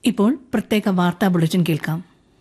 ഇപ്പോൾ പ്രത്യേക വാർത്താ ബുള്ളറ്റിൻ കേൾക്കാം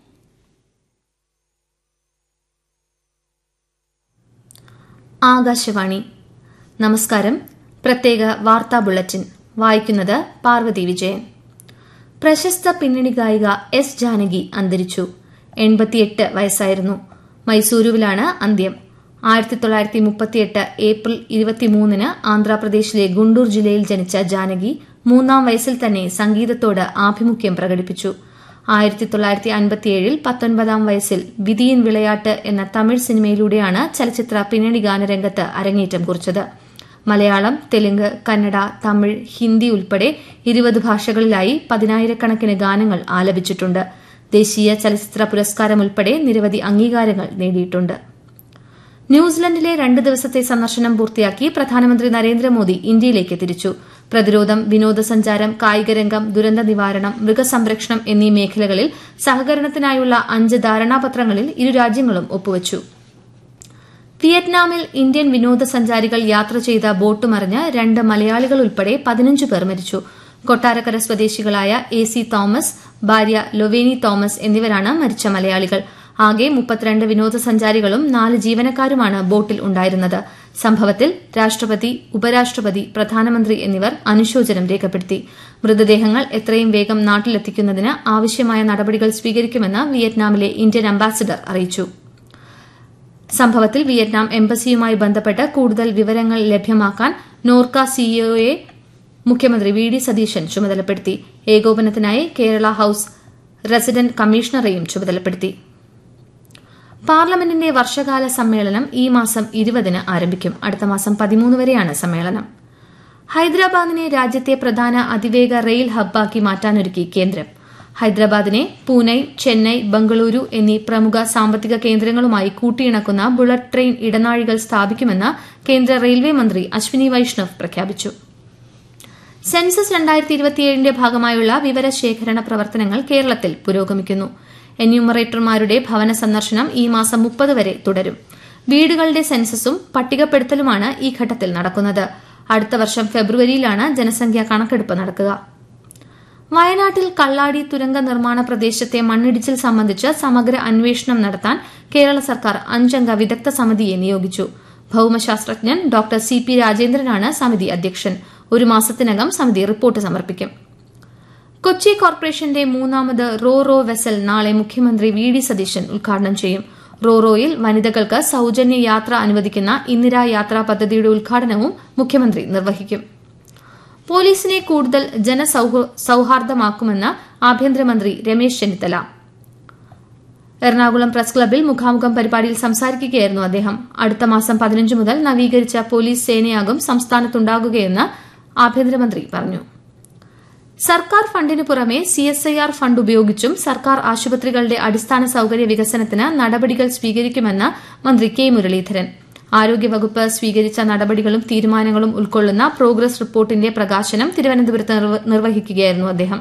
ആകാശവാണി നമസ്കാരം പ്രത്യേക വാർത്താ ബുള്ളറ്റിൻ വായിക്കുന്നത് പാർവതി വിജയൻ പ്രശസ്ത പിന്നണി ഗായിക എസ് ജാനകി അന്തരിച്ചു എൺപത്തിയെട്ട് വയസ്സായിരുന്നു മൈസൂരുവിലാണ് അന്ത്യം ആയിരത്തി തൊള്ളായിരത്തി മുപ്പത്തിയെട്ട് ഏപ്രിൽ ഇരുപത്തിമൂന്നിന് ആന്ധ്രാപ്രദേശിലെ ഗുണ്ടൂർ ജില്ലയിൽ ജനിച്ച ജാനകി മൂന്നാം വയസ്സിൽ തന്നെ സംഗീതത്തോട് ആഭിമുഖ്യം പ്രകടിപ്പിച്ചു ആയിരത്തി തൊള്ളായിരത്തി അൻപത്തിയേഴിൽ പത്തൊൻപതാം വയസ്സിൽ വിധിയിൻ വിളയാട്ട് എന്ന തമിഴ് സിനിമയിലൂടെയാണ് ചലച്ചിത്ര പിന്നണി ഗാനരംഗത്ത് അരങ്ങേറ്റം കുറിച്ചത് മലയാളം തെലുങ്ക് കന്നഡ തമിഴ് ഹിന്ദി ഉൾപ്പെടെ ഇരുപത് ഭാഷകളിലായി പതിനായിരക്കണക്കിന് ഗാനങ്ങൾ ആലപിച്ചിട്ടുണ്ട് ദേശീയ ചലച്ചിത്ര പുരസ്കാരം ഉൾപ്പെടെ നിരവധി അംഗീകാരങ്ങൾ നേടിയിട്ടുണ്ട് ന്യൂസിലൻഡിലെ രണ്ട് ദിവസത്തെ സന്ദർശനം പൂർത്തിയാക്കി പ്രധാനമന്ത്രി നരേന്ദ്രമോദി ഇന്ത്യയിലേക്ക് തിരിച്ചു പ്രതിരോധം വിനോദസഞ്ചാരം കായികരംഗം ദുരന്ത നിവാരണം മൃഗസംരക്ഷണം എന്നീ മേഖലകളിൽ സഹകരണത്തിനായുള്ള അഞ്ച് ധാരണാപത്രങ്ങളിൽ ഇരു രാജ്യങ്ങളും ഒപ്പുവച്ചു വിയറ്റ്നാമിൽ ഇന്ത്യൻ വിനോദസഞ്ചാരികൾ യാത്ര ചെയ്ത ബോട്ട് മറിഞ്ഞ് രണ്ട് മലയാളികൾ ഉൾപ്പെടെ പതിനഞ്ച് പേർ മരിച്ചു കൊട്ടാരക്കര സ്വദേശികളായ എ സി തോമസ് ഭാര്യ ലൊവേനി തോമസ് എന്നിവരാണ് മരിച്ച മലയാളികൾ ആകെ മുപ്പത്തിരണ്ട് വിനോദസഞ്ചാരികളും നാല് ജീവനക്കാരുമാണ് ബോട്ടിൽ ഉണ്ടായിരുന്നത് സംഭവത്തിൽ രാഷ്ട്രപതി ഉപരാഷ്ട്രപതി പ്രധാനമന്ത്രി എന്നിവർ അനുശോചനം രേഖപ്പെടുത്തി മൃതദേഹങ്ങൾ എത്രയും വേഗം നാട്ടിലെത്തിക്കുന്നതിന് ആവശ്യമായ നടപടികൾ സ്വീകരിക്കുമെന്ന് വിയറ്റ്നാമിലെ ഇന്ത്യൻ അംബാസിഡർ അറിയിച്ചു സംഭവത്തിൽ വിയറ്റ്നാം എംബസിയുമായി ബന്ധപ്പെട്ട് കൂടുതൽ വിവരങ്ങൾ ലഭ്യമാക്കാൻ നോർക്ക സിഇഒയെ മുഖ്യമന്ത്രി വി ഡി സതീശൻ ചുമതലപ്പെടുത്തി ഏകോപനത്തിനായി കേരള ഹൌസ് റെസിഡന്റ് കമ്മീഷണറെയും ചുമതലപ്പെടുത്തി പാർലമെന്റിന്റെ വർഷകാല സമ്മേളനം ഈ മാസം ഇരുപതിന് ആരംഭിക്കും അടുത്ത മാസം പതിമൂന്ന് വരെയാണ് സമ്മേളനം ഹൈദരാബാദിനെ രാജ്യത്തെ പ്രധാന അതിവേഗ റെയിൽ ഹബ്ബാക്കി മാറ്റാനൊരുക്കി കേന്ദ്രം ഹൈദരാബാദിനെ പൂനെ ചെന്നൈ ബംഗളൂരു എന്നീ പ്രമുഖ സാമ്പത്തിക കേന്ദ്രങ്ങളുമായി കൂട്ടിയിണക്കുന്ന ബുള്ളറ്റ് ട്രെയിൻ ഇടനാഴികൾ സ്ഥാപിക്കുമെന്ന് കേന്ദ്ര റെയിൽവേ മന്ത്രി അശ്വിനി വൈഷ്ണവ് പ്രഖ്യാപിച്ചു സെൻസസ് രണ്ടായിരത്തി ഇരുപത്തിയേഴിന്റെ ഭാഗമായുള്ള വിവരശേഖരണ പ്രവർത്തനങ്ങൾ കേരളത്തിൽ പുരോഗമിക്കുന്നു എന്യൂമറേറ്റർമാരുടെ ഭവന സന്ദർശനം ഈ മാസം മുപ്പത് വരെ തുടരും വീടുകളുടെ സെൻസസും പട്ടികപ്പെടുത്തലുമാണ് ഈ ഘട്ടത്തിൽ നടക്കുന്നത് അടുത്ത വർഷം ഫെബ്രുവരിയിലാണ് ജനസംഖ്യാ കണക്കെടുപ്പ് നടക്കുക വയനാട്ടിൽ കള്ളാടി തുരങ്ക നിർമ്മാണ പ്രദേശത്തെ മണ്ണിടിച്ചിൽ സംബന്ധിച്ച് സമഗ്ര അന്വേഷണം നടത്താൻ കേരള സർക്കാർ അഞ്ചംഗ വിദഗ്ധ സമിതിയെ നിയോഗിച്ചു ഭൌമശാസ്ത്രജ്ഞൻ ഡോക്ടർ സി പി രാജേന്ദ്രനാണ് സമിതി അധ്യക്ഷൻ ഒരു മാസത്തിനകം സമിതി റിപ്പോർട്ട് സമർപ്പിക്കും കൊച്ചി കോർപ്പറേഷന്റെ മൂന്നാമത് റോ റോ വെസൽ നാളെ മുഖ്യമന്ത്രി വി ഡി സതീശൻ ഉദ്ഘാടനം ചെയ്യും റോ റോയിൽ വനിതകൾക്ക് സൌജന്യ യാത്ര അനുവദിക്കുന്ന ഇന്ദിരാ യാത്രാ പദ്ധതിയുടെ ഉദ്ഘാടനവും മുഖ്യമന്ത്രി നിർവഹിക്കും പോലീസിനെ കൂടുതൽ ജനസൌഹാർദ്ദമാക്കുമെന്ന് ആഭ്യന്തരമന്ത്രി രമേശ് ചെന്നിത്തല എറണാകുളം പ്രസ് ക്ലബിൽ മുഖാമുഖം പരിപാടിയിൽ സംസാരിക്കുകയായിരുന്നു അദ്ദേഹം അടുത്ത മാസം പതിനഞ്ച് മുതൽ നവീകരിച്ച പോലീസ് സേനയാകും സംസ്ഥാനത്തുണ്ടാകുകയെന്ന് ആഭ്യന്തരമന്ത്രി പറഞ്ഞു സർക്കാർ ഫണ്ടിനു പുറമെ സിഎസ്ഐആർ ഫണ്ട് ഉപയോഗിച്ചും സർക്കാർ ആശുപത്രികളുടെ അടിസ്ഥാന സൌകര്യ വികസനത്തിന് നടപടികൾ സ്വീകരിക്കുമെന്ന് മന്ത്രി കെ മുരളീധരൻ ആരോഗ്യവകുപ്പ് സ്വീകരിച്ച നടപടികളും തീരുമാനങ്ങളും ഉൾക്കൊള്ളുന്ന പ്രോഗ്രസ് റിപ്പോർട്ടിന്റെ പ്രകാശനം തിരുവനന്തപുരത്ത് നിർവഹിക്കുകയായിരുന്നു അദ്ദേഹം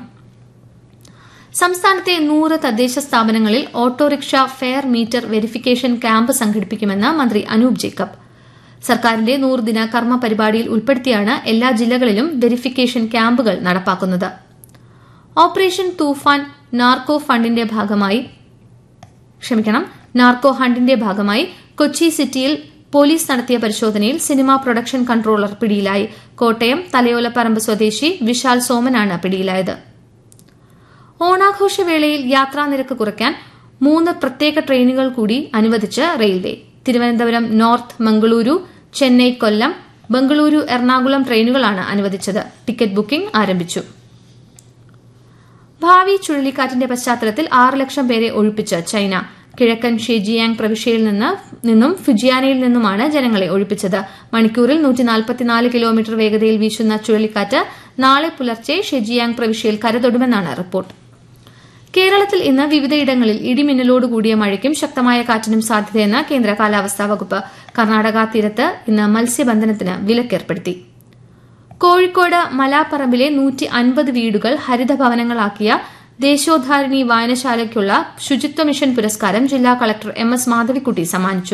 സംസ്ഥാനത്തെ നൂറ് തദ്ദേശ സ്ഥാപനങ്ങളിൽ autorickshaw fare meter verification camp സംഘടിപ്പിക്കുമെന്ന് മന്ത്രി അനൂപ് ജേക്കബ് സർക്കാരിന്റെ നൂറുദിന കർമ്മ പരിപാടിയിൽ ഉൾപ്പെടുത്തിയാണ് എല്ലാ ജില്ലകളിലും വെരിഫിക്കേഷൻ ക്യാമ്പുകൾ നടപ്പാക്കുന്നത് ഓപ്പറേഷൻ തൂഫാൻ നാർക്കോ ഫണ്ടിന്റെ ഭാഗമായി ക്ഷമിക്കണം നാർക്കോ ഹണ്ടിന്റെ ഭാഗമായി കൊച്ചി സിറ്റിയിൽ പോലീസ് നടത്തിയ പരിശോധനയിൽ സിനിമാ പ്രൊഡക്ഷൻ കൺട്രോളർ പിടിയിലായി കോട്ടയം തലയോലപ്പറമ്പ് സ്വദേശി വിശാൽ സോമനാണ് പിടിയിലായത് ഓണാഘോഷവേളയിൽ യാത്രാനിരക്ക് കുറയ്ക്കാൻ മൂന്ന് പ്രത്യേക ട്രെയിനുകൾ കൂടി അനുവദിച്ച് റെയിൽവേ തിരുവനന്തപുരം നോർത്ത് മംഗളൂരു ചെന്നൈ കൊല്ലം ബംഗളൂരു എറണാകുളം ട്രെയിനുകളാണ് അനുവദിച്ചത് ടിക്കറ്റ് ബുക്കിംഗ് ആരംഭിച്ചു ഭാവി ചുഴലിക്കാറ്റിന്റെ പശ്ചാത്തലത്തിൽ ആറ് ലക്ഷം പേരെ ഒഴിപ്പിച്ച് ചൈന കിഴക്കൻ ഷെജിയാങ് പ്രവിശ്യയിൽ നിന്നും ഫുജിയാനയിൽ നിന്നുമാണ് ജനങ്ങളെ ഒഴിപ്പിച്ചത് മണിക്കൂറിൽ കിലോമീറ്റർ വേഗതയിൽ വീശുന്ന ചുഴലിക്കാറ്റ് നാളെ പുലർച്ചെ ഷെജിയാങ് പ്രവിശ്യയിൽ കരതൊടുമെന്നാണ് റിപ്പോർട്ട് കേരളത്തിൽ ഇന്ന് വിവിധയിടങ്ങളിൽ ഇടിമിന്നലോടുകൂടിയ മഴയ്ക്കും ശക്തമായ കാറ്റിനും സാധ്യതയെന്ന് കേന്ദ്ര കാലാവസ്ഥാ വകുപ്പ് കർണാടക തീരത്ത് ഇന്ന് മത്സ്യബന്ധനത്തിന് വിലക്കേർപ്പെടുത്തി കോഴിക്കോട് മലാപ്പറമ്പിലെ നൂറ്റി അൻപത് വീടുകൾ ഹരിതഭവനങ്ങളാക്കിയ ദേശോദ്ധാരിണി വായനശാലയ്ക്കുള്ള ശുചിത്വ മിഷൻ പുരസ്കാരം ജില്ലാ കളക്ടർ എം എസ് മാധവിക്കുട്ടി സമ്മാനിച്ചു